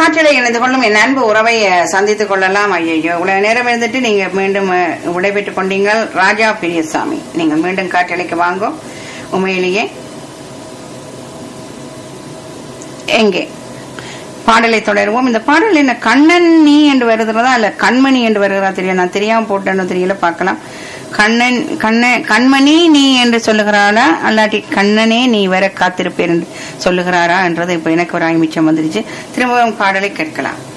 காற்றலை இணைந்து கொள்ளும் என் அன்பு உறவை அஹ், சந்தித்துக் கொள்ளலாம் ஐயோ இவ்வளவு நேரம் இருந்துட்டு நீங்க மீண்டும் அஹ், விடைபெற்றுக் கொண்டீங்கள் ராஜா பெரியசாமி நீங்கள் மீண்டும் காற்றலைக்கு வாங்கோ உண்மையிலேயே எங்கே பாடலை தொடருவோம் இந்த பாடல் என்ன கண்ணன் நீ என்று வருகிறதா இல்ல கண்மணி என்று வருகிறதா தெரியும் நான் தெரியாம போட்டேன்னு தெரியல பார்க்கலாம் கண்ணன் கண்ண கண்மணி நீ என்று சொல்லுகிறாரா அல்லாட்டி கண்ணனே நீ வர காத்திருப்பேன் என்று சொல்லுகிறாரா என்றது இப்ப எனக்கு ஒரு ஆய்மிச்சம் வந்துருச்சு திரும்பவும் பாடலை கேட்கலாம்